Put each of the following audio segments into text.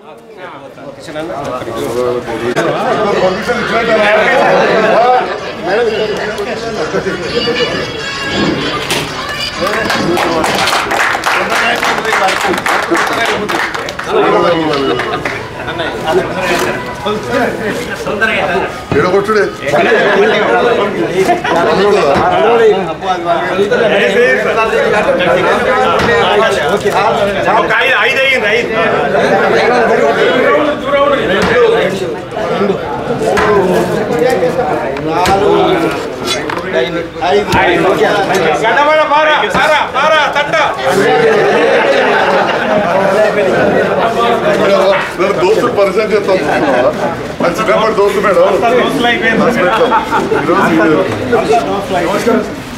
ఎడగొట్టుడే ఒక ఐదు ఐదు అయ్యింది ఐదు గడ్డమడ పారా పారా పారా తట్ట నేను దోస్తులు పరిచయం చేస్తాను అది చిన్నప్పటి దోస్తు మేడం దోస్తులు అయిపోయింది ఈరోజు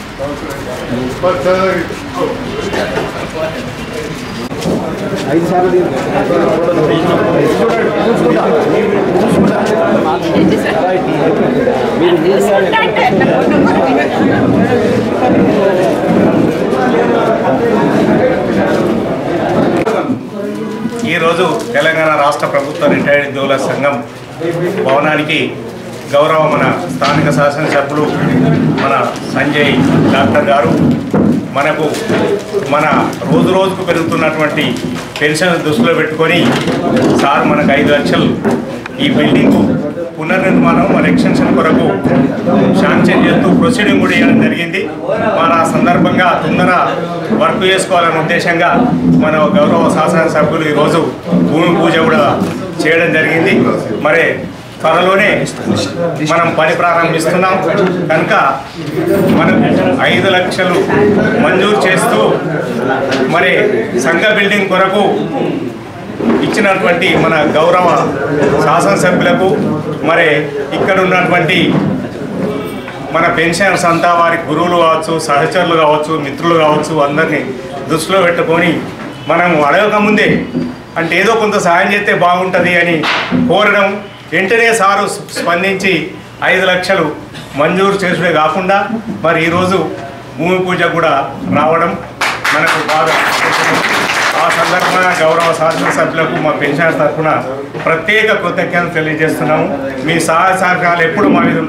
ఈరోజు తెలంగాణ రాష్ట్ర ప్రభుత్వ రిటైర్డ్ ఉద్యోగుల సంఘం భవనానికి గౌరవ మన స్థానిక శాసనసభ్యులు మన సంజయ్ డాక్టర్ గారు మనకు మన రోజు రోజుకు పెరుగుతున్నటువంటి పెన్షన్ దృష్టిలో పెట్టుకొని సార్ మనకు ఐదు లక్షలు ఈ బిల్డింగ్ పునర్నిర్మాణం మన ఎక్స్టెన్షన్ కొరకు శాంక్షన్ చేస్తూ ప్రొసీడింగ్ కూడా చేయడం జరిగింది మన ఆ సందర్భంగా తొందర వర్క్ చేసుకోవాలనే ఉద్దేశంగా మన గౌరవ శాసనసభ్యులు ఈరోజు భూమి పూజ కూడా చేయడం జరిగింది మరి త్వరలోనే మనం పని ప్రారంభిస్తున్నాం కనుక మనం ఐదు లక్షలు మంజూరు చేస్తూ మరి సంఘ బిల్డింగ్ కొరకు ఇచ్చినటువంటి మన గౌరవ శాసనసభ్యులకు మరి ఇక్కడ ఉన్నటువంటి మన పెన్షనర్స్ అంతా వారి గురువులు కావచ్చు సహచరులు కావచ్చు మిత్రులు కావచ్చు అందరినీ దృష్టిలో పెట్టుకొని మనం అడగకముందే అంటే ఏదో కొంత సహాయం చేస్తే బాగుంటుంది అని కోరడం వెంటనే సారు స్పందించి ఐదు లక్షలు మంజూరు చేసుడే కాకుండా మరి ఈరోజు భూమి పూజ కూడా రావడం మనకు బాగా ఆ సందర్భంగా గౌరవ శాసనసభ్యులకు మా పెన్షన్ తరఫున ప్రత్యేక కృతజ్ఞతలు తెలియజేస్తున్నాము మీ సహాయ సహకారాలు ఎప్పుడు మా మీద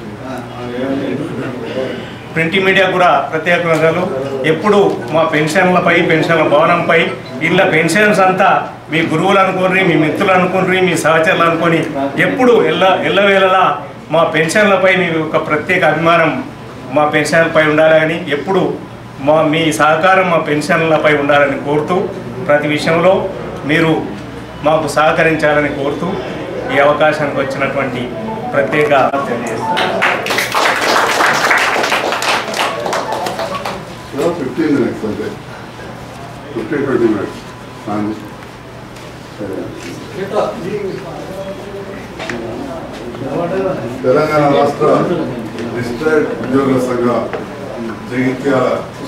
ప్రింట్ మీడియా కూడా ప్రత్యేక కృతజ్ఞతలు ఎప్పుడు మా పెన్షన్లపై పెన్షన్ల భవనంపై ఇళ్ళ పెన్షన్స్ అంతా మీ గురువులు అనుకోని మీ మిత్రులు అనుకోని మీ సహచరులు అనుకొని ఎప్పుడు ఎల్ల ఎల్లవేళలా మా పెన్షన్లపై మీ ఒక ప్రత్యేక అభిమానం మా పెన్షన్లపై ఉండాలని ఎప్పుడు మా మీ సహకారం మా పెన్షన్లపై ఉండాలని కోరుతూ ప్రతి విషయంలో మీరు మాకు సహకరించాలని కోరుతూ ఈ అవకాశానికి వచ్చినటువంటి ప్రత్యేక తెలియజేస్తున్నాను ఫిఫ్టీన్ మినిట్స్ అంతే ఫిఫ్టీన్ ట్వంటీ మినిట్స్ సరే తెలంగాణ రాష్ట్ర రిజిస్టర్డ్ ఉద్యోగుల సంఘ జగిత్యాల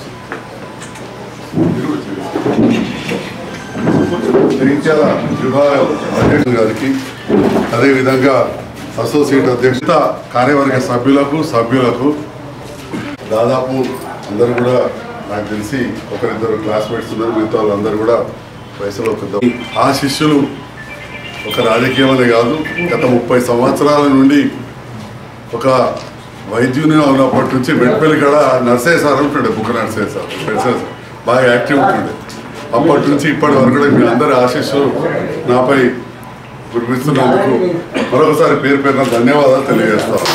జగిత్యాల విభాగం అధ్యక్షుడు గారికి అదేవిధంగా అసోసియేట్ అధ్యక్షత కార్యవర్గ సభ్యులకు సభ్యులకు దాదాపు అందరూ కూడా నాకు తెలిసి ఒకరిద్దరు క్లాస్మేట్స్ ఉన్నారు మిగతా వాళ్ళందరూ కూడా వయసులో పెద్ద ఆ శిష్యులు ఒక రాజకీయమనే కాదు గత ముప్పై సంవత్సరాల నుండి ఒక వైద్యుని ఉన్నప్పటి నుంచి మెట్పల్లి కాడ నర్సయ్య సార్ ఉంటుండే book Narsaiah sir Narsaiah sir బాగా యాక్టివ్ ఉంటుండే అప్పటి నుంచి ఇప్పటి వరకు కూడా మీ అందరి ఆశీస్సులు నాపై కురిపిస్తున్నందుకు మరొకసారి పేరు పేరున ధన్యవాదాలు తెలియజేస్తాను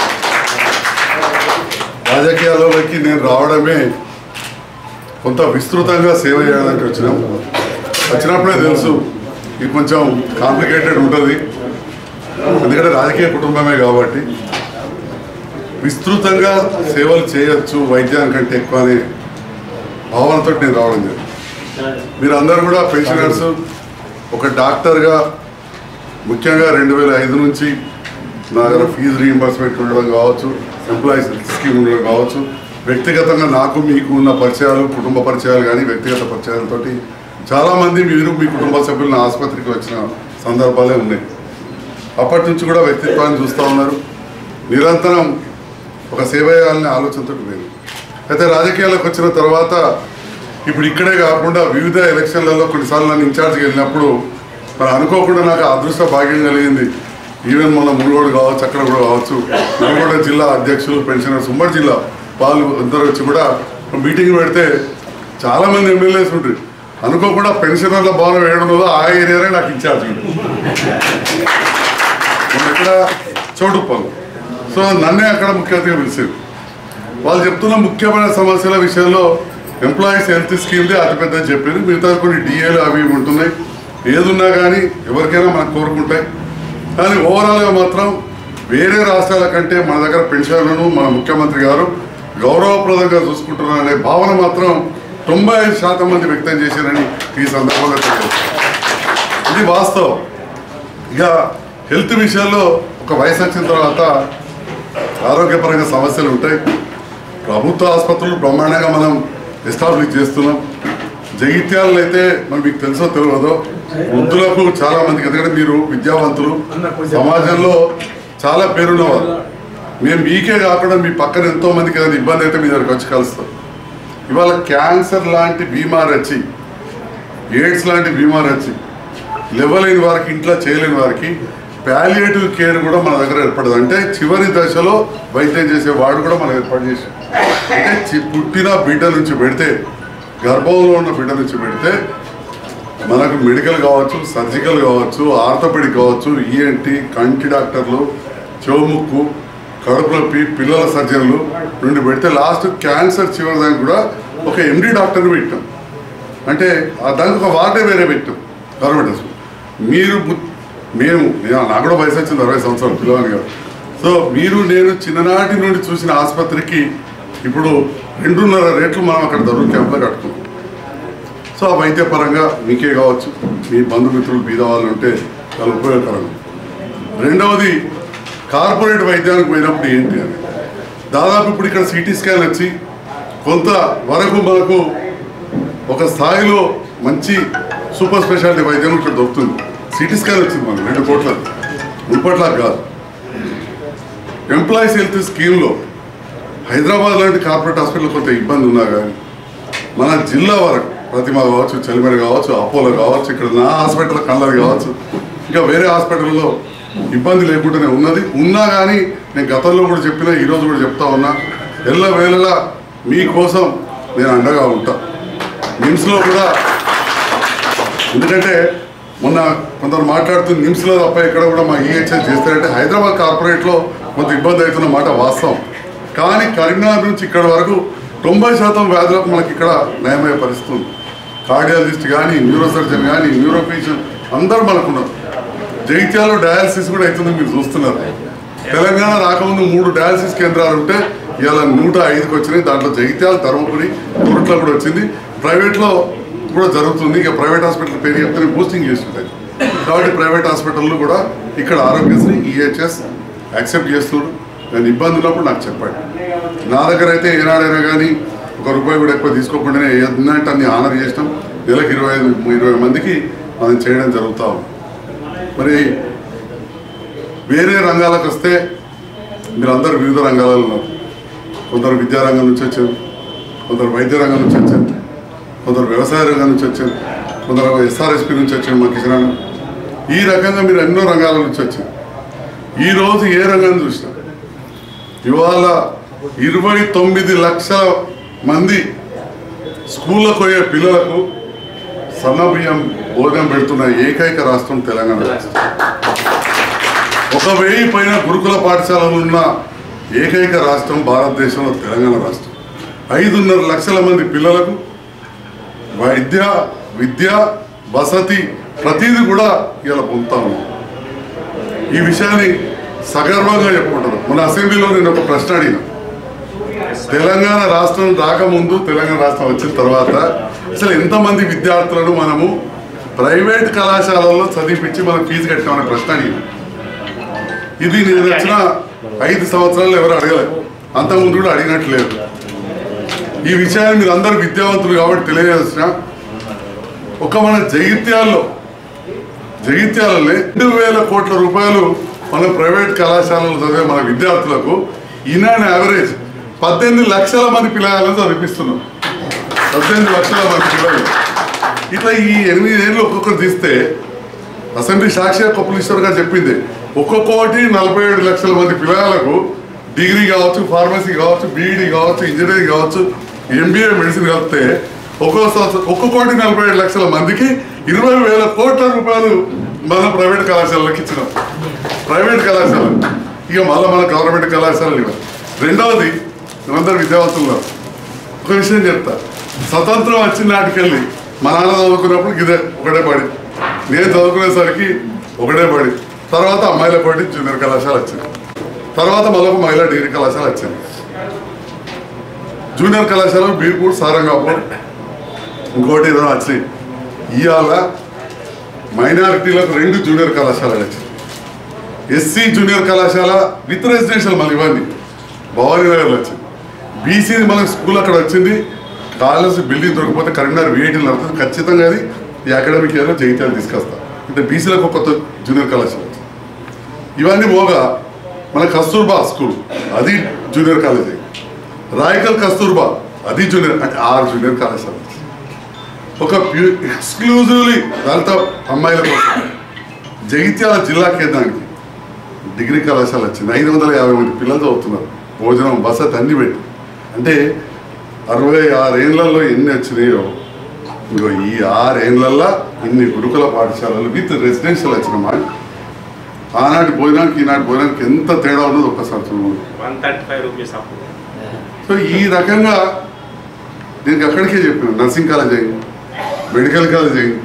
రాజకీయాల్లోకి నేను రావడమే కొంత విస్తృతంగా సేవ చేయడానికి వచ్చినాం వచ్చినప్పుడే తెలుసు ఇది కొంచెం కాంప్లికేటెడ్ ఉంటుంది ఎందుకంటే రాజకీయ కుటుంబమే కాబట్టి విస్తృతంగా సేవలు చేయొచ్చు వైద్యానికంటే ఎక్కువ అనే భావనతో నేను రావడం జరిగింది మీరు అందరు కూడా పెన్షనర్స్ ఒక డాక్టర్గా ముఖ్యంగా రెండు వేల ఐదు నుంచి నా దగ్గర ఫీజు రీఎంబర్స్మెంట్ ఉండడం కావచ్చు ఎంప్లాయీస్ స్కీమ్ ఉండడం కావచ్చు వ్యక్తిగతంగా నాకు మీకు ఉన్న పరిచయాలు కుటుంబ పరిచయాలు కానీ వ్యక్తిగత పరిచయాలతోటి చాలామంది మీరు మీ కుటుంబ సభ్యులు నా ఆసుపత్రికి వచ్చిన సందర్భాలే ఉన్నాయి అప్పటి నుంచి కూడా వ్యక్తిత్వాన్ని చూస్తూ ఉన్నారు నిరంతరం ఒక సేవ చేయాలనే ఆలోచనతో లేదు అయితే రాజకీయాలకు వచ్చిన తర్వాత ఇప్పుడు ఇక్కడే కాకుండా వివిధ ఎలక్షన్లలో కొన్నిసార్లు నన్ను ఇన్ఛార్జ్కి వెళ్ళినప్పుడు మరి అనుకోకుండా నాకు ఆ అదృష్ట భాగ్యం కలిగింది ఈవెన్ మన మునుగోడు కావచ్చు అక్కడ కూడా కావచ్చు మునుగోడు జిల్లా అధ్యక్షులు పెన్షనర్స్ ఉమ్మడి జిల్లా వాళ్ళు ఇద్దరు వచ్చి కూడా మీటింగ్ పెడితే చాలా మంది ఎమ్మెల్యేస్ ఉంటారు అనుకోకుండా పెన్షనర్ల భవనం వేయడంలో ఆ ఏరియానే నాకు ఇన్ఛార్జ్ ఉంది. మొన్న ఇక్కడ చోటుప్పలు సో నన్నే అక్కడ ముఖ్య అతిథిగా పిలిచారు వాళ్ళు చెప్తున్న ముఖ్యమైన సమస్యల విషయంలో ఎంప్లాయీస్ హెల్త్ స్కీమ్ది అతిపెద్ద చెప్పారు మిగతా కొన్ని డిఏలు అవి ఇవి ఉంటున్నాయి ఏదున్నా కానీ ఎవరికైనా మనకు కోరుకుంటాయి కానీ ఓవరాల్గా మాత్రం వేరే రాష్ట్రాల కంటే మన దగ్గర పెన్షన్లను మన ముఖ్యమంత్రి గారు గౌరవప్రదంగా చూసుకుంటున్నారనే భావన మాత్రం తొంభై ఐదు శాతం మంది వ్యక్తం చేశారని ఈ సందర్భంగా తెలియదు ఇది వాస్తవం ఇక హెల్త్ విషయంలో ఒక వయసు వచ్చిన తర్వాత ఆరోగ్యపరంగా సమస్యలు ఉంటాయి ప్రభుత్వ ఆసుపత్రులు బ్రహ్మాండంగా మనం ఎస్టాబ్లిష్ చేస్తున్నాం జగిత్యాలలో అయితే మరి మీకు తెలుసో తెలియదో వృద్ధులకు చాలా మందికి ఎందుకంటే మీరు విద్యావంతులు సమాజంలో చాలా పేరున్నవారు మేము మీకే కాకుండా మీ పక్కన ఎంతో మందికి ఏదైనా ఇబ్బంది అయితే మీ దగ్గరికి వచ్చి కలుస్తాం ఇవాళ క్యాన్సర్ లాంటి బీమార్ వచ్చి ఎయిడ్స్ లాంటి బీమార్ వచ్చి లేవలేని వారికి ఇంట్లో చేయలేని వారికి ప్యాలియేటివ్ కేర్ కూడా మన దగ్గర ఏర్పడదు అంటే చివరి దశలో వైద్యం చేసే వాడు కూడా మనం ఏర్పాటు చేసాం అంటే చి- పుట్టిన బిడ్డ నుంచి పెడితే గర్భంలో ఉన్న బిడ్డ నుంచి పెడితే మనకు మెడికల్ కావచ్చు సర్జికల్ కావచ్చు ఆర్థోపెడిక్ కావచ్చు ఈఎన్టీ కంటి డాక్టర్లు చెవుముక్కు కడుపు నొప్పి పిల్లల సర్జన్లు నుండి పెడితే లాస్ట్ క్యాన్సర్ చివరి దానికి కూడా ఒక ఎండి డాక్టర్ని పెట్టాం అంటే ఆ దానికి ఒక వార్డే వేరే పెట్టాం గవర్నమెంట్ హాస్పిటల్ మీరు ము- మేము నేను నాకు కూడా వయసు వచ్చింది అరవై సంవత్సరాలు పిల్లవాని గారు సో మీరు నేను చిన్ననాటి నుండి చూసిన ఆసుపత్రికి ఇప్పుడు రెండున్నర రేట్లు మనం అక్కడ దొరుకు క్యాంప్లో కట్టుకున్నాం సో ఆ వైద్యపరంగా మీకే కావచ్చు మీ బంధుమిత్రులు బీద వాళ్ళు ఉంటే చాలా ఉపయోగకరంగా రెండవది కార్పొరేట్ వైద్యానికి పోయినప్పుడు ఏంటి అని దాదాపు ఇప్పుడు ఇక్కడ సిటీ స్కాన్ వచ్చి కొంత వరకు మనకు ఒక స్థాయిలో మంచి సూపర్ స్పెషాలిటీ వైద్యం ఇక్కడ దొరుకుతుంది సిటీ స్కాన్ వచ్చింది మనకు రెండు కోట్ల ముప్పట్లా కాదు ఎంప్లాయీస్ హెల్త్ స్కీమ్లో హైదరాబాద్ లాంటి కార్పొరేట్ హాస్పిటల్ కొంత ఇబ్బంది ఉన్నా కానీ మన జిల్లా వరకు ప్రతిమ కావచ్చు చెలిమెర కావచ్చు అపోలో కావచ్చు ఇక్కడ నా హాస్పిటల్ కళ్ళది కావచ్చు ఇంకా వేరే హాస్పిటల్లో ఇబ్బంది లేకుండానే ఉన్నది ఉన్నా కానీ నేను గతంలో కూడా చెప్పిన ఈరోజు కూడా చెప్తా ఉన్నా ఎల్ల వేళలా మీకోసం నేను అండగా ఉంటా నిమ్స్లో కూడా ఎందుకంటే మొన్న కొందరు మాట్లాడుతూ నిమ్స్లో తప్ప ఇక్కడ కూడా మా ఈహెచ్ఎస్ చేస్తారంటే హైదరాబాద్ కార్పొరేట్లో కొంత ఇబ్బంది అవుతున్న మాట వాస్తవం కానీ కరీంనగర్ నుంచి ఇక్కడ వరకు తొంభై శాతం వ్యాధులకు మనకి ఇక్కడ నయమయ్యే పరిస్థితి ఉంది కార్డియాలజిస్ట్ కానీ న్యూరోసర్జన్ కానీ న్యూరోపేషియన్ అందరూ మనకున్నారు జైత్యాలో డయాలసిస్ కూడా అవుతుంది మీరు చూస్తున్నారు తెలంగాణ రాకముందు మూడు డయాలసిస్ కేంద్రాలు ఉంటే ఇవాళ నూట ఐదుకి వచ్చినాయి దాంట్లో జగిత్యాల ధర్మపురి కోరట్లో కూడా వచ్చింది ప్రైవేట్లో కూడా జరుగుతుంది ఇక ప్రైవేట్ హాస్పిటల్ పేరు చెప్తే బూస్టింగ్ చేస్తుంటాయి కాబట్టి ప్రైవేట్ హాస్పిటల్లో కూడా ఇక్కడ ఆరోగ్యశ్రీ ఈహెచ్ఎస్ యాక్సెప్ట్ చేస్తున్నారు దాని ఇబ్బంది ఉన్నప్పుడు నాకు చెప్పండి నా దగ్గర అయితే ఏనాడైనా కానీ ఒక రూపాయి కూడా ఎక్కువ తీసుకోకుండానే ఏంటంటే అన్ని ఆనర్ చేసినాం నెలకు ఇరవై ఐదు ఇరవై మందికి మనం చేయడం జరుగుతూ ఉంది మరి వేరే రంగాలకు వస్తే మీరు అందరు వివిధ రంగాలలో ఉన్నారు కొందరు విద్యారంగం నుంచి వచ్చారు కొందరు వైద్య రంగం నుంచి వచ్చారు కొందరు వ్యవసాయ రంగం నుంచి వచ్చారు కొందరు ఎస్ఆర్ఎస్పి నుంచి వచ్చారు మా కిషన్ అన్న. ఈ రకంగా మీరు ఎన్నో రంగాల నుంచి వచ్చారు ఈ రోజు ఏ రంగం చూసినా ఇవాళ ఇరవై తొమ్మిది లక్షల మంది స్కూళ్ళకు పోయే పిల్లలకు సన్న బియ్యం భోజనం పెడుతున్న ఏకైక రాష్ట్రం తెలంగాణ రాష్ట్రం ఒక వెయ్యి పైన గురుకుల పాఠశాలలు ఉన్న ఏకైక రాష్ట్రం భారతదేశంలో తెలంగాణ రాష్ట్రం ఐదున్నర లక్షల మంది పిల్లలకు వైద్య విద్య వసతి ప్రతిదీ కూడా ఇలా పొందుతా ఉన్నాం ఈ విషయాన్ని సగర్వంగా చెప్పుకుంటారు మన అసెంబ్లీలో నేను ఒక ప్రశ్న అడిగిన తెలంగాణ రాష్ట్రం రాకముందు తెలంగాణ రాష్ట్రం వచ్చిన తర్వాత అసలు ఎంతమంది విద్యార్థులను మనము ప్రైవేట్ కళాశాలల్లో చదివిపించి మనం ఫీజు కట్టామనే ప్రశ్న అడిగిన ఇది నేను వచ్చిన ఐదు సంవత్సరాలు ఎవరు అడగలేదు అంతకుముందు కూడా అడిగినట్లేదు ఈ విషయాన్ని మీరు అందరూ విద్యావంతులు కాబట్టి తెలియజేసిన ఒక మన జగిత్యాల్లో జగిత్యాలలో రెండు వేల కోట్ల రూపాయలు మన ప్రైవేట్ కళాశాలలో చదివే మన విద్యార్థులకు ఇనాన్ యావరేజ్ పద్దెనిమిది లక్షల మంది పిల్లలను చదివిస్తున్నాం పద్దెనిమిది లక్షల మంది పిల్లలు ఇట్లా ఈ ఎనిమిది ఏళ్ళు ఒక్కొక్కరు తీస్తే అసెంబ్లీ సాక్షిగా కొప్పులీశ్వర్ గారు చెప్పింది ఒక్కొక్కటి నలభై ఏడు లక్షల మంది పిల్లలకు డిగ్రీ కావచ్చు ఫార్మసీ కావచ్చు బీఈడి కావచ్చు ఇంజనీరింగ్ కావచ్చు ఎంబీఏ మెడిసిన్ కలిపితే ఒక్కో సంవత్సరం ఒక్కొక్కటి నలభై ఏడు లక్షల మందికి ఇరవై వేల కోట్ల రూపాయలు మన ప్రైవేట్ కళాశాలలకు ఇచ్చినాం ప్రైవేట్ కళాశాల ఇక మళ్ళీ మన గవర్నమెంట్ కళాశాలలు ఇవ్వాలి రెండవది మేమందరూ విద్యావంతులు ఉన్నారు. ఒక విషయం చెప్తా స్వతంత్రం వచ్చిన నాటికెళ్ళి మా నాన్న చదువుకున్నప్పుడు ఇదే ఒకటే పడి నేను చదువుకునేసరికి ఒకటే పడి తర్వాత అమ్మాయిల పడి జూనియర్ కళాశాల వచ్చింది తర్వాత మళ్ళీ ఒక మహిళా డిగ్రీ కళాశాల వచ్చింది జూనియర్ కళాశాల బీర్పూర్ సారంగాపూర్ ఇంకోటి ఏదో వచ్చినాయి ఇవాళ మైనారిటీలకు రెండు జూనియర్ కళాశాలలు వచ్చింది ఎస్సీ జూనియర్ కళాశాల విత్ రెసిడెన్షియల్ మళ్ళీ ఇవన్నీ భవానీ నగర్లో వచ్చింది బీసీ మనకి స్కూల్ అక్కడ వచ్చింది కాలేజ్ బిల్డింగ్ దొరకపోతే కరీంనగర్ విఐటీలు నడుతుంది ఖచ్చితంగా అది ఈ అకాడమిక్ ఇయర్లో జైత్యాలు తీసుకొస్తా అంటే బీసీలకు ఒక కొత్త జూనియర్ కళాశాల వచ్చింది. ఇవన్నీ పోగా మన కస్తూర్బా స్కూల్ అది జూనియర్ కాలేజ్ రాయకల్ కస్తూర్బా అది జూనియర్ అంటే ఆరు జూనియర్ కళాశాల వచ్చింది. ఒక ప్యూ ఎక్స్క్లూజివ్లీ దళిత అమ్మాయిల కోసం జగిత్యాల జిల్లా కేంద్రానికి డిగ్రీ కళాశాల వచ్చింది ఐదు వందల యాభై మంది పిల్లలు చదువుతున్నారు భోజనం వసతి అన్ని పెట్టి అంటే అరవై ఆరేళ్లలో ఎన్ని వచ్చినాయో ఇంకో ఈ ఆరేళ్లలో ఇన్ని గురుకుల పాఠశాలలు విత్ రెసిడెన్షియల్ వచ్చిన మాట ఆనాటి భోజనానికి ఈనాటి భోజనానికి ఎంత తేడా ఉన్నది ఒక్కసారి చూడండి వన్ థర్టీ ఫైవ్ రూపీస్ అప్పుడు సో ఈ రకంగా దీనికి అక్కడికే చెప్పాను నర్సింగ్ కాలేజ్ అయింది మెడికల్ కాలేజ్ అయింది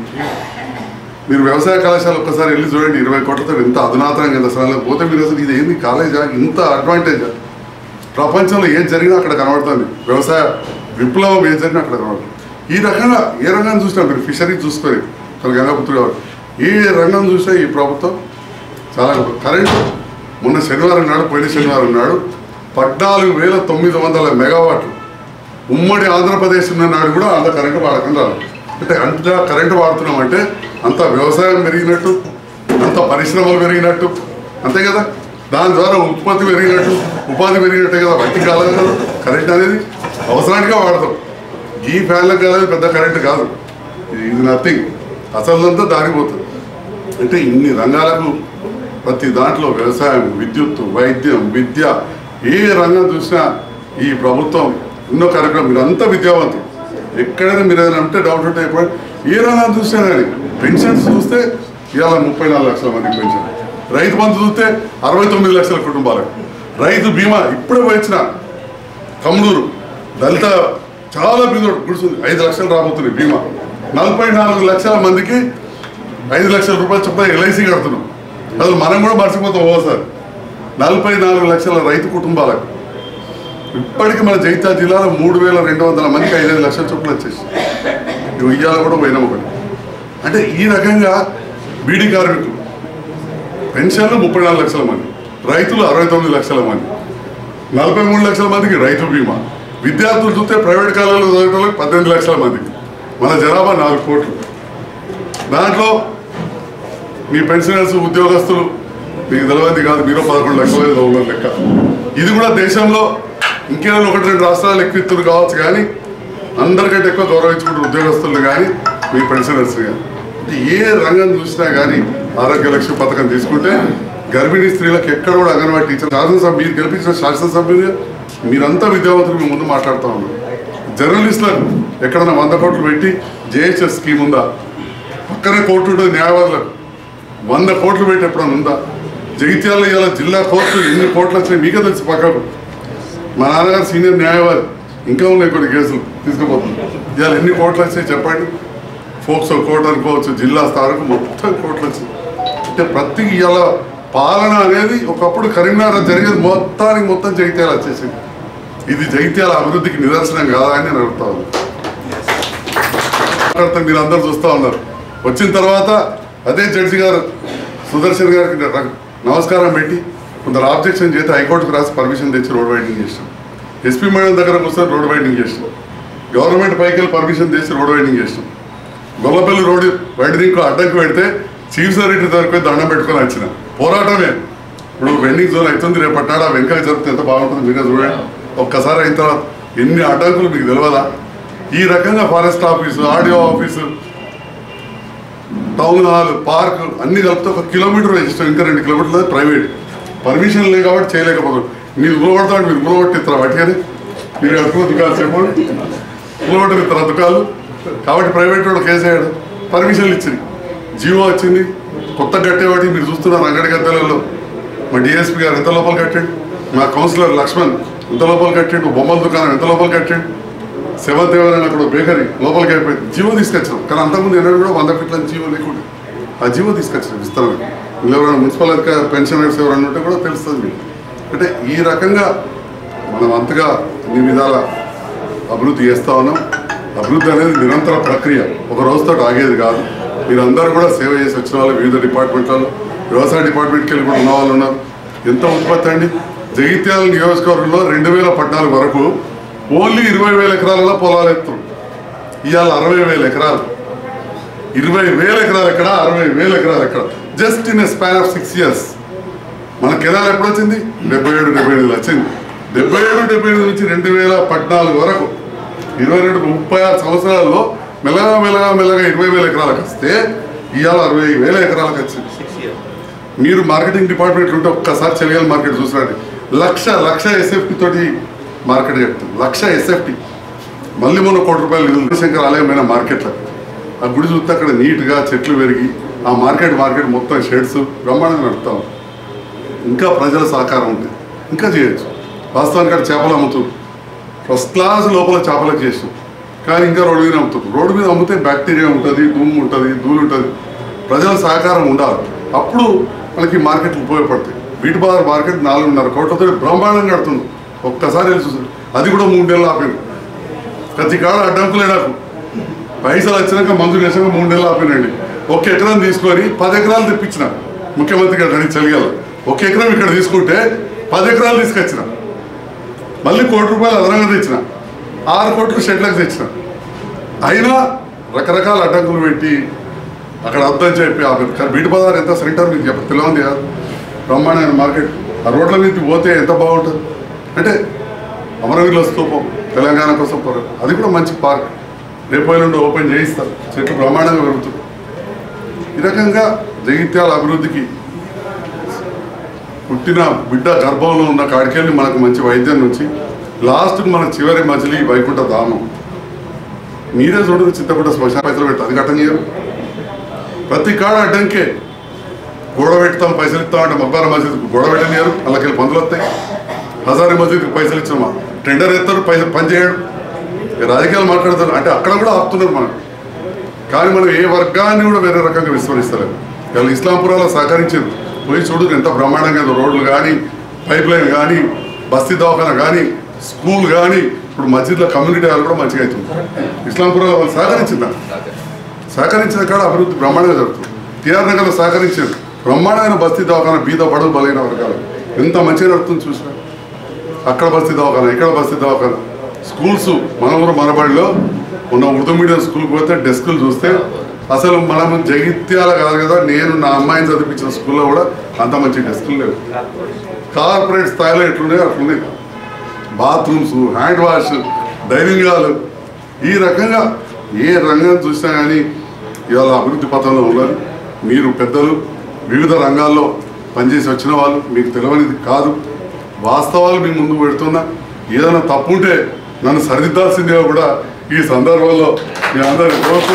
మీరు వ్యవసాయ కళాశాల ఒక్కసారి వెళ్ళి చూడండి ఇరవై కోట్లతో ఎంత అధునాతనంగా ఎంత అసలు పోతే మీరు అసలు ఇది ఏంది కాలేజా ఇంత అడ్వాంటేజా ప్రపంచంలో ఏం జరిగినా అక్కడ కనబడుతుంది వ్యవసాయ విప్లవం ఏం జరిగినా అక్కడ కనబడుతుంది ఈ రకంగా ఏ రంగం చూసినా మీరు ఫిషరీ చూసుకొని మన గంగాపుత్రుడు గారు ఏ రంగం చూసినా ఈ ప్రభుత్వం చాలా గొప్ప. కరెంటు మొన్న శనివారం నాడు పోయిన శనివారం నాడు పద్నాలుగు వేల తొమ్మిది వందల మెగావాట్లు ఉమ్మడి ఆంధ్రప్రదేశ్ ఉన్న నాడు కూడా అంత కరెంటు వాడకం రాదు అంటే అంత కరెంటు వాడుతున్నాం అంటే అంత వ్యవసాయం పెరిగినట్టు అంత పరిశ్రమలు పెరిగినట్టు అంతే కదా దాని ద్వారా ఉత్పత్తి పెరిగినట్టు ఉపాధి పెరిగినట్టే కదా వట్టి కాలం కదా కరెంట్ అనేది అవసరానికే వాడతాం ఈ ఫ్యాన్లకు కాలేదు పెద్ద కరెంట్ కాదు ఇది- ఇది నథింగ్ అసలంతా దారిపోతుంది అంటే ఇన్ని రంగాలకు ప్రతి దాంట్లో వ్యవసాయం విద్యుత్ వైద్యం విద్య ఏ రంగం చూసినా ఈ ప్రభుత్వం ఎన్నో కార్యక్రమం మీరంతా విద్యావంతులు ఎక్కడైనా మీరు ఏదైనా అంటే డౌట్ ఉంటే చెప్పండి ఏ రంగం చూసినా కానీ పెన్షన్స్ చూస్తే ఇవాళ ముప్పై నాలుగు లక్షల మందికి పెన్షన్ రైతు బంధు చూస్తే అరవై తొమ్మిది లక్షల కుటుంబాలకు రైతు బీమా ఇప్పుడే వచ్చిన కమ్నూరు దళిత చాలా బిందు గుడిసింది ఐదు లక్షలు రాబోతుంది బీమా నలభై నాలుగు లక్షల మందికి ఐదు లక్షల రూపాయలు చొప్పున ఎల్ఐసి కడుతున్నాం అసలు మనం కూడా మర్చిపోతాం ఓ సార్ నలభై నాలుగు లక్షల రైతు కుటుంబాలకు ఇప్పటికి మన జైత్యాల జిల్లాలో మూడు వేల రెండు వందల మందికి ఐదైదు లక్షల చొప్పున వచ్చేసి ఇవి ఇయ్యాల కూడా పోయినాం ఒకటి అంటే ఈ రకంగా బీడీ కార్మికులు పెన్షన్లు ముప్పై నాలుగు లక్షల మంది రైతులు అరవై తొమ్మిది లక్షల మంది నలభై మూడు లక్షల మందికి రైతు బీమా విద్యార్థులు చూస్తే ప్రైవేట్ కాలేజీలో చదివేటోళ్ళకి పద్దెనిమిది లక్షల మందికి మన జనాభా నాలుగు కోట్లు దాంట్లో మీ పెన్షనర్స్ ఉద్యోగస్తులు మీకు తెలియదు కాదు మీరు పదకొండు లక్షల ఐదు వందల లెక్క ఇది కూడా దేశంలో ఇంకేమైనా ఒకటి రెండు రాష్ట్రాలు ఎక్కువ ఇస్తున్నారు కావచ్చు కానీ అందరికంటే ఎక్కువ గౌరవించుకుంటారు ఉద్యోగస్తులు కానీ మీ పెన్షనర్స్ కానీ అంటే ఏ రంగం చూసినా కానీ ఆరోగ్య లక్ష్య పథకం తీసుకుంటే గర్భిణీ స్త్రీలకు ఎక్కడ కూడా అంగన్వాడీ టీచర్ శాసనసభ మీరు గెలిపించిన శాసనసభ్యులు మీరంతా విద్యావంతులు మీ ముందు మాట్లాడుతూ ఉన్నారు జర్నలిస్టులకు ఎక్కడైనా వంద కోట్లు పెట్టి జేహెచ్ఎస్ స్కీమ్ ఉందా పక్కనే కోర్టు ఉంటుంది న్యాయవాదులకు వంద కోట్లు పెట్టి ఎప్పుడైనా ఉందా జగిత్యాల ఇవాళ జిల్లా కోర్టు ఎన్ని కోట్లు వచ్చినాయి మీకే తెలుసు పక్కకు మా నాన్నగారు సీనియర్ న్యాయవాది ఇంకా ఉన్నాయి కొన్ని కేసులు తీసుకుపోతుంది ఇవాళ ఎన్ని కోట్లు వచ్చాయి చెప్పండి ఫోక్సో కోర్టు అనుకోవచ్చు జిల్లా స్థాయికి మొత్తం కోట్లు వచ్చాయి అంటే ప్రతి ఇవాళ పాలన అనేది ఒకప్పుడు కరీంనగర్ జరిగేది మొత్తానికి మొత్తం జగిత్యాల వచ్చేసింది ఇది జగిత్యాల అభివృద్ధికి నిదర్శనం కాదా అని నేను అడుగుతా ఉన్నాను మాట్లాడితే మీరు అందరూ చూస్తూ ఉన్నారు వచ్చిన తర్వాత అదే జడ్జి గారు సుదర్శన్ గారికి ర- నమస్కారం పెట్టి కొందరు ఆబ్జెక్షన్ చేస్తే హైకోర్టుకు రాసి పర్మిషన్ తెచ్చి రోడ్ వైడింగ్ చేసాం ఎస్పీ మేడం దగ్గర కూర్చొని రోడ్ వైడింగ్ చేసాం గవర్నమెంట్ పైకి వెళ్ళి పర్మిషన్ చేసి రోడ్ వైడింగ్ చేసాం గొల్లపల్లి రోడ్డు వైడనింగ్ అడ్డంకి పెడితే చీఫ్ సెక్రటరీ దగ్గరికి పోయి దండం పెట్టుకొని వచ్చిన పోరాటమే ఇప్పుడు వెండింగ్ జోన్ అవుతుంది రేపు పట్టాడు ఆ వెంకయ్య జరిపితే ఎంత బాగుంటుంది మీరే చూడండి ఒక్కసారి అయిన తర్వాత ఎన్ని అడ్డంకులు మీకు తెలియదా ఈ రకంగా forest office audio office town hall park అన్ని కలిపితే ఒక కిలోమీటర్ రిజిస్టర్ ఇంకా రెండు కిలోమీటర్లు ప్రైవేట్ పర్మిషన్ లేదు కాబట్టి చేయలేకపోతాం మీరు ఊరగొడతాడు మీరు ఊరగొట్టిస్తారు వాటికని మీరు కట్టుకున్న దుకాణాలు చెప్పండి ఊరగొట్టిస్తారు దుకాణాలు కాబట్టి ప్రైవేట్ వాడు కేసు అయ్యాడు పర్మిషన్లు ఇచ్చింది జియో వచ్చింది కొత్త కట్టేవాటి మీరు చూస్తున్నారు అంగడి గద్దెలలో మా డిఎస్పీ గారు ఎంత లోపల కట్టాడు మా కౌన్సిలర్ లక్ష్మణ్ ఎంత లోపల కట్టాడు బొమ్మల దుకాణం ఎంత లోపల కట్టాడు సెవెంత్ ఎవరైనా అక్కడ బేకరీ లోపలికి అయిపోయింది జీవో తీసుకొచ్చాం కానీ అంతకుముందు ఎన్నడూ కూడా వంద ఫీట్ల జీవో లేకుండా ఆ జీవో తీసుకొచ్చాం విస్తరణ వీళ్ళు ఎవరైనా మున్సిపల్ అధికారి పెన్షనర్స్ ఎవరైనా ఉంటే కూడా తెలుస్తుంది మీకు అంటే ఈ రకంగా మనం అంతగా అన్ని విధాల అభివృద్ధి చేస్తా ఉన్నాం అభివృద్ధి అనేది నిరంతర ప్రక్రియ ఒక రోజుతో ఆగేది కాదు మీరందరూ కూడా సేవ చేసి వచ్చిన వాళ్ళు వివిధ డిపార్ట్మెంట్లలో వ్యవసాయ డిపార్ట్మెంట్కి వెళ్ళి కూడా ఉన్న వాళ్ళు ఉన్నారు ఎంత ఉత్పత్తి అండి జగిత్యాల నియోజకవర్గంలో రెండు వేల పద్నాలుగు వరకు ఓన్లీ ఇరవై వేల ఎకరాలలో పొలాలు ఎత్తున్నారు ఇవాళ అరవై వేల ఎకరాలు ఇరవై వేల ఎకరాలు ఎక్కడ అరవై వేల ఎకరాలు ఎక్కడ just in a span of six years మన కెనాల్ ఎప్పుడు వచ్చింది డెబ్బై ఏడు డెబ్బై ఎనిమిది వచ్చింది డెబ్బై ఏడు డెబ్బై ఎనిమిది నుంచి రెండు వేల పద్నాలుగు వరకు ఇరవై రెండు ముప్పై ఆరు సంవత్సరాల్లో మెల్లగా మెల్లగా మెల్లగా ఇరవై వేల ఎకరాలకు వస్తే ఇవాళ అరవై వేల ఎకరాలకు వచ్చింది మీరు మార్కెటింగ్ డిపార్ట్మెంట్ ఉంటే ఒక్కసారి చెలియల్ మార్కెట్ చూసిరండి లక్ష లక్ష ఎస్ఎఫ్టీ తోటి మార్కెట్ చెప్తుంది లక్ష ఎస్ఎఫ్టీ మళ్ళీ మొన్న కోటి రూపాయలు నిధులు శంకర్ ఆలయమైన మార్కెట్లో ఆ గుడి చూస్తే అక్కడ నీట్గా చెట్లు పెరిగి ఆ మార్కెట్ మార్కెట్ మొత్తం షెడ్స్ బ్రహ్మాండంగా నడుపుతాం ఇంకా ప్రజల సహకారం ఉంటుంది ఇంకా చేయొచ్చు వాస్తవానికి అక్కడ చేపలు అమ్ముతారు ఫస్ట్ క్లాస్ లోపల చేపలకు చేసాం కానీ ఇంకా రోడ్డు మీద అమ్ముతారు రోడ్డు మీద అమ్మితే బ్యాక్టీరియా ఉంటుంది దుమ్ము ఉంటుంది ధూళి ఉంటుంది ప్రజల సహకారం ఉండాలి అప్పుడు మనకి మార్కెట్ ఉపయోగపడతాయి వీటి బార్ మార్కెట్ నాలుగున్నర కోట్లతో బ్రహ్మాండంగా నడుతుంది ఒక్కసారి వెళ్ళి చూసారు అది కూడా మూడు నెలలు ఆపాను ప్రతి కాడ అడ్డంకులే నాకు పైసలు వచ్చినాక మంజూరు చేసాక మూడు నెలలు ఆపినండి ఒక ఎకరం తీసుకొని పది ఎకరాలు తెప్పించిన ముఖ్యమంత్రి గారు అని చలిగాల ఒక ఎకరం ఇక్కడ తీసుకుంటే పది ఎకరాలు తీసుకొచ్చిన మళ్ళీ కోటి రూపాయలు అదనంగా తెచ్చిన ఆరు కోట్లు షెడ్లకు తెచ్చిన అయినా రకరకాల అడ్డంకులు పెట్టి అక్కడ అర్థం చెప్పి ఆ బీటి బజార్ ఎంత సెంటర్ మీకు చెప్ప తెలియంది కాదు బ్రహ్మాండమైన మార్కెట్ ఆ రోడ్ల మీద పోతే ఎంత బాగుంటుంది అంటే అమరవీరుల స్తూపం తెలంగాణ కోసం పోరాడు అది కూడా మంచి పార్క్ రేపు నుండి ఓపెన్ చేయిస్తారు చెట్లు బ్రహ్మాండంగా పెరుగుతుంది ఈ రకంగా జగిత్యాల అభివృద్ధికి పుట్టిన బిడ్డ గర్భంలో ఉన్న కాడికెళ్ళి మనకు మంచి వైద్యం నుంచి లాస్ట్కి మన చివరి మజిలీ వైకుంఠ ధామం మీరే చూడదు చిత్తపడ్డ శ్మశాన పైసలు పెట్టి అది కట్టనీయరు ప్రతి కాడ అడ్డంకే గొడవ పెడతాం పైసలు ఇస్తాం అంటే మబ్బార మసీద్కు గొడవ పెట్టనియరు అలాగే పందులు వస్తాయి హజారీ మసీద్కి పైసలు ఇచ్చామా టెండర్ ఎత్తారు పైసలు పని చేయడు ఇక రాజకీయాలు మాట్లాడతారు అంటే అక్కడ కూడా ఆపుతున్నారు మనకు కానీ మనం ఏ వర్గాన్ని కూడా వేరే రకంగా విస్మరిస్తలేము ఇవాళ ఇస్లాంపురాలో సహకరించారు పోయి చూడు ఎంత బ్రహ్మాండంగా ఉందో. రోడ్లు కానీ పైప్ లైన్ కానీ బస్తీ దవాఖాన కానీ స్కూల్ కానీ ఇప్పుడు మస్జిద్లో కమ్యూనిటీ హాల్ కూడా మంచిగా అవుతుంది ఇస్లాంపురాలో వాళ్ళు సహకరించిందా సహకరించిన కాడ అభివృద్ధి బ్రహ్మాండంగా జరుగుతుంది టీఆర్ నగర్లో సహకరించారు బ్రహ్మాండమైన బస్తీ దవాఖాన బీద బడుగు బలైన వర్గాలు ఎంత మంచిగా నడుస్తుంది చూసినా అక్కడ బస్తీ దవాఖాన ఇక్కడ బస్తీ దవాఖాన స్కూల్స్ మన ఊరు మనబడిలో ఉన్న ఉర్దూ మీడియం స్కూల్కి పోతే డెస్కులు చూస్తే అసలు మనం జగిత్యాల కాదు కదా నేను నా అమ్మాయిని చదివించిన స్కూల్లో కూడా అంత మంచి డెస్కులు లేవు కార్పొరేట్ స్థాయిలో ఎట్లున్నాయో అట్లున్నాయి bathrooms hand wash dining hall ఈ రకంగా ఏ రంగం చూసినా కానీ ఇవాళ అభివృద్ధి పథంలో ఉన్నారు మీరు పెద్దలు వివిధ రంగాల్లో పనిచేసి వచ్చిన వాళ్ళు మీకు తెలియనిది కాదు వాస్తవాలు మీ ముందు పెడుతున్నా ఏదైనా తప్పు ఉంటే నన్ను సరిదిద్దాల్సిందిగా కూడా ఈ సందర్భంలో మీ అందరి కోరుతూ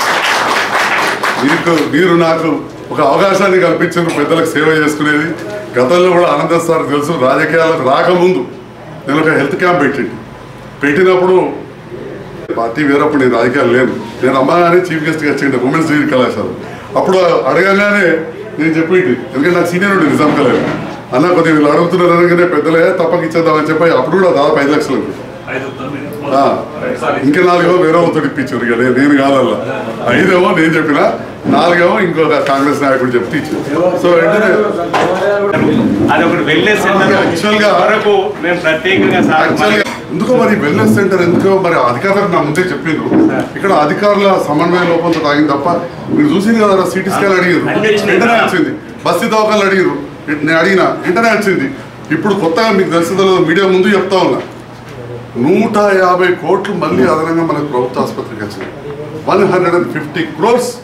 మీకు మీరు నాకు ఒక అవకాశాన్ని కల్పించారు పెద్దలకు సేవ చేసుకునేది గతంలో కూడా ఆనంద సార్ తెలుసు రాజకీయాలకు రాకముందు నేను ఒక హెల్త్ క్యాంప్ పెట్టింది పెట్టినప్పుడు పార్టీ వేరప్పుడు నేను రాజకీయాలు లేను నేను అమ్మగానే చీఫ్ గెస్ట్గా వచ్చింది ఉమెన్స్ డిగ్రీ కళాశాల అప్పుడు అడగగానే నేను చెప్పింది ఎందుకంటే నాకు సీనియర్ ఉండే నిజాం కలేదు అన్న కొద్దిగా వీళ్ళు అడుగుతున్నారు అనగానే పెద్దలే తప్పక ఇచ్చేద్దామని చెప్పి అప్పుడు కూడా దాదాపు ఐదు లక్షలు ఉంది. ఆ, ఇంకా నాలుగేమో వేరే వాళ్ళతో ఇప్పించారు ఇక నేను- నేను కాదల్లా ఐదేమో నేను చెప్పిన నాలుగేమో ఇంకొక కాంగ్రెస్ నాయకుడు చెప్తే ఇచ్చారు సో వెంటనే అది ఒకటి వెళ్ళే Actual గా- వరకు మేము ప్రత్యేకంగా సార్ యాక్చువల్గా ఎందుకో మరి వెల్నెస్ సెంటర్ ఎందుకో మరి అధికారులకు నా ముందే చెప్పిండ్రు ఇక్కడ అధికారుల సమన్వయ లోపంతో తాగింది తప్ప మీరు చూసింది కదా సిటీ స్కాన్ అడిగారు అన్ని వచ్చినాయి. వెంటనే వచ్చింది బస్తీ దవాఖాలు అడిగారు నేను అడిగిన వెంటనే వచ్చింది ఇప్పుడు కొత్తగా మీకు తెలిసిందో మీడియా ముందు చెప్తా ఉన్నా నూట యాభై కోట్లు మళ్ళీ అదనంగా మనకు ప్రభుత్వ ఆసుపత్రికి వచ్చింది one hundred and fifty crores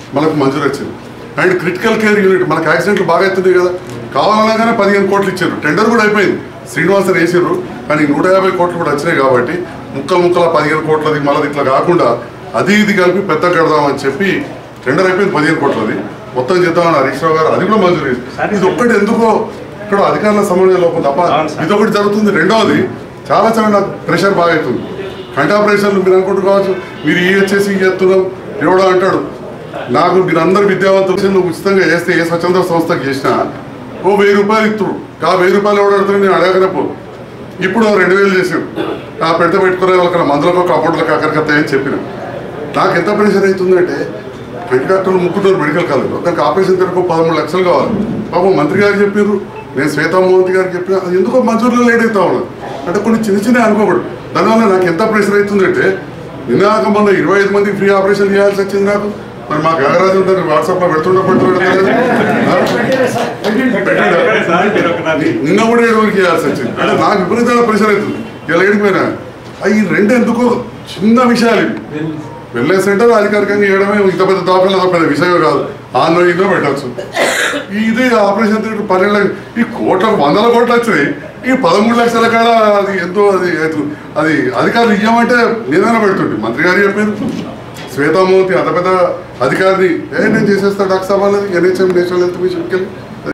మనకు మంజూరు వచ్చింది అండ్ క్రిటికల్ కేర్ యూనిట్ మనకు యాక్సిడెంట్లు బాగా అవుతున్నాయి కదా కావాలనగానే పదిహేను కోట్లు ఇచ్చారు టెండర్ కూడా అయిపోయింది శ్రీనివాసన్ వేసారు కానీ నూట యాభై కోట్లు కూడా వచ్చినాయి కాబట్టి ముక్కలు ముక్కల పదిహేను కోట్లది మళ్ళీ ఇట్లా కాకుండా అది ఇది కలిపి పెద్ద కడదామని చెప్పి టెండర్ అయిపోయింది పదిహేను కోట్లది మొత్తం చేద్దామని హరీష్ రావు గారు అది కూడా మంజూరు చేశారు ఇది ఒక్కటి ఎందుకో ఇక్కడ అధికారుల సమన్వయ లోపం తప్ప అవును సార్. ఇది ఒకటి జరుగుతుంది రెండవది చాలా చాలా నాకు ప్రెషర్ బాగా అవుతుంది కంటా ప్రెషర్లు మీరు అనుకుంటూ కావచ్చు మీరు ఈ వచ్చేసి ఈ ఎత్తున్నాం ఎవడో అంటాడు నాకు మీరు అందరు విద్యావంతులు నువ్వు ఉచితంగా చేస్తే ఏ స్వచ్ఛంద సంస్థకి చేసినా ఓ వెయ్యి రూపాయలు ఇస్తుడు ఆ వెయ్యి రూపాయలు ఎవడు అడుగుతాడు నేను అడగనే పో ఇప్పుడు ఓ రెండు వేలు చేసాడు ఆ పెద్ద పెట్టుకునే వాళ్ళకి మందులకు కంపౌండర్లకు అక్కడికి అని చెప్పిన నాకు ఎంత ప్రెషర్ అవుతుందంటే వెంకట డాక్టర్లు ముగ్గురు మెడికల్ కాలేజ్ ఒకరికి ఆపరేషన్ తిరగకు పదమూడు లక్షలు కావాలి పాపం మంత్రి గారు చెప్పారు నేను శ్వేతామూర్తి గారికి చెప్పిన అది ఎందుకో మంజూరులో లేట్ అవుతా ఉన్నది అంటే కొన్ని చిన్న చిన్న అనుకోకూడదు దానివల్ల నాకు ఎంత ప్రెషర్ అవుతుందంటే నిన్నాక మొన్న ఇరవై ఐదు మందికి ఫ్రీ ఆపరేషన్ చేయాల్సి వచ్చింది నాకు మరి మా గంగరాజు ఉంటారు వాట్సాప్లో పెడుతుండే పెడుతుండే నిన్న కూడా ఏడుగురికి చేయాల్సి వచ్చింది అంటే నాకు విపరీతమైన ప్రెషర్ అవుతుంది ఇలా ఏడిపోయినా అవి ఈ రెండు ఎందుకో చిన్న విషయాలు ఇవి వెళ్ళే సెంటర్ అధికారికంగా చేయడమే ఇంత పెద్ద దాఖలు అంత పెద్ద విషయం కాదు ఆన్లో ఇంట్లో పెట్టచ్చు ఇది ఆపరేషన్ థియేటర్ పన్నెండు ఈ కోట్ల వందల కోట్లు వచ్చినాయి ఈ పదమూడు లక్షల కాడ అది ఎంతో అది అవుతుంది. అది అధికారులు ఇవ్వమంటే నేనైనా పెడుతుంటే మంత్రి గారు చెప్పారు శ్వేతామూర్తి అంత పెద్ద అధికారిని ఏ నేను చేసేస్తా డాక్టర్ సభ ఎన్హెచ్ఎం నేషనల్ హెల్త్ మిషన్కి వెళ్ళి